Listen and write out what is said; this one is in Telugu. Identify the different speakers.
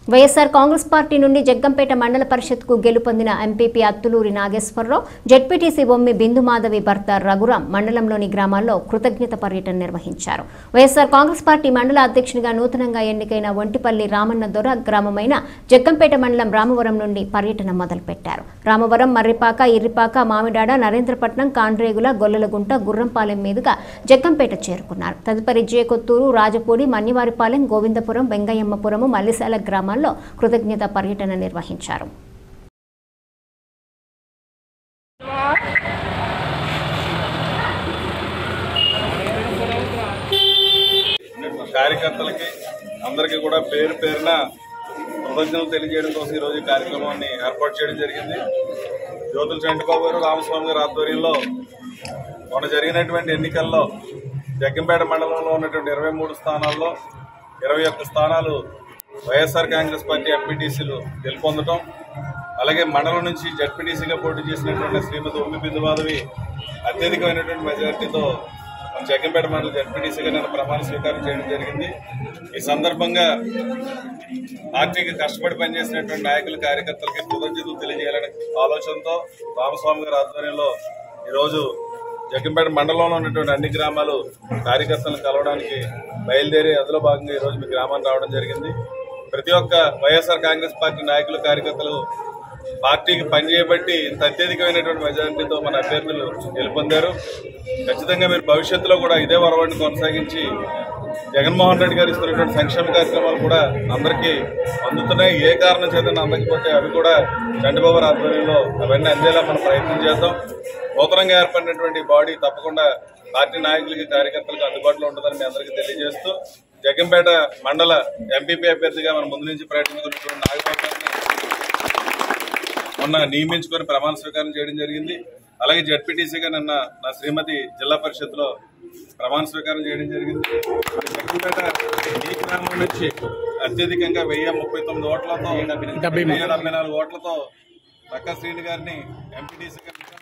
Speaker 1: వైఎస్ఆర్ కాంగ్రెస్ పార్టీ నుండి జగ్గంపేట మండల పరిషత్కు గెలుపొందిన ఎంపీపీ అత్తులూరి నాగేశ్వరరావు జడ్పీటీసీ బొమ్మి బిందుమాధవి భర్త రఘురాం మండలంలోని గ్రామాల్లో కృతజ్ఞత పర్యటన నిర్వహించారు వైఎస్ఆర్ కాంగ్రెస్ పార్టీ మండల అధ్యక్షునిగా నూతనంగా ఎన్నికైన ఒంటిపల్లి రామన్న దొర గ్రామమైన జగ్గంపేట మండలం రామవరం నుండి పర్యటన మొదలుపెట్టారు రామవరం మర్రిపాక ఇర్రిపాక మామిడాడ నరేంద్రపట్నం కాండ్రేగుల గొల్లలగుంట గుర్రంపాలెం మీదుగా జగ్గంపేట చేరుకున్నారు తదుపరి జేకొత్తూరు రాజపూడి మన్నివారిపాలెం గోవిందపురం వెంగయ్యమ్మపురము మల్లిశాల గ్రామాల్లో కృతజ్ఞత పర్యటన నిర్వహించారు
Speaker 2: కార్యకర్తలకి అందరికీ కూడా పేరు పేరున కృతజ్ఞతలు తెలియజేయడం కోసం ఈరోజు ఈ కార్యక్రమాన్ని ఏర్పాటు చేయడం జరిగింది జ్యోతుల చంటిబాబు గారు రామస్వామి గారి ఆధ్వర్యంలో మొన్న జరిగినటువంటి ఎన్నికల్లో జగ్గంపేట మండలంలో ఉన్నటువంటి ఇరవై మూడు స్థానాల్లో ఇరవై ఒక్క స్థానాలు వైఎస్ఆర్ కాంగ్రెస్ పార్టీ ఎంపీటీసీలు గెలుపొందటం అలాగే మండలం నుంచి జడ్పీటీసీగా పోటీ చేసినటువంటి శ్రీమతి ఉమ్మి బిందుమాధవి అత్యధికమైనటువంటి మెజారిటీతో మన జగ్గంపేట మండల జడ్పీటీసీగా నేను ప్రమాణ స్వీకారం చేయడం జరిగింది ఈ సందర్భంగా పార్టీకి కష్టపడి పనిచేసినటువంటి నాయకులు కార్యకర్తలకి కృతజ్ఞతలు తెలియజేయాలనే ఆలోచనతో రామస్వామి గారి ఆధ్వర్యంలో ఈరోజు జగ్గంపేట మండలంలో ఉన్నటువంటి అన్ని గ్రామాలు కార్యకర్తలను కలవడానికి బయలుదేరి అందులో భాగంగా ఈరోజు మీ గ్రామానికి రావడం జరిగింది ప్రతి ఒక్క వైఎస్ఆర్ కాంగ్రెస్ పార్టీ నాయకులు కార్యకర్తలు పార్టీకి పనిచేయబట్టి ఇంత అత్యధికమైనటువంటి మెజారిటీతో మన అభ్యర్థులు గెలుపొందారు ఖచ్చితంగా మీరు భవిష్యత్తులో కూడా ఇదే వరవడిని కొనసాగించి జగన్మోహన్ రెడ్డి గారు ఇస్తున్నటువంటి సంక్షేమ కార్యక్రమాలు కూడా అందరికీ అందుతున్నాయి ఏ కారణం చేత అందకపోతే అవి కూడా చంద్రబాబు గారి ఆధ్వర్యంలో అవన్నీ అందేలా మనం ప్రయత్నం చేద్దాం నూతనంగా ఏర్పడినటువంటి బాడీ తప్పకుండా పార్టీ నాయకులకి కార్యకర్తలకు అందుబాటులో ఉంటుందని మీ అందరికీ తెలియజేస్తూ జగంపేట మండల ఎంపీపీ అభ్యర్థిగా మనం ముందు నుంచి ప్రయత్నించుకున్నటువంటి నాగబాబు గారిని మొన్న నియమించుకొని ప్రమాణ స్వీకారం చేయడం జరిగింది అలాగే జడ్పీటీసీగా నిన్న నా శ్రీమతి జిల్లా పరిషత్ లో ప్రమాణ స్వీకారం చేయడం జరిగింది జగ్గంపేట ఈ గ్రామం నుంచి అత్యధికంగా వెయ్యి ముప్పై తొమ్మిది ఓట్లతో వెయ్యి డెబ్బై నాలుగు ఓట్లతో రక్క శ్రీని గారిని ఎంపీటీసీగా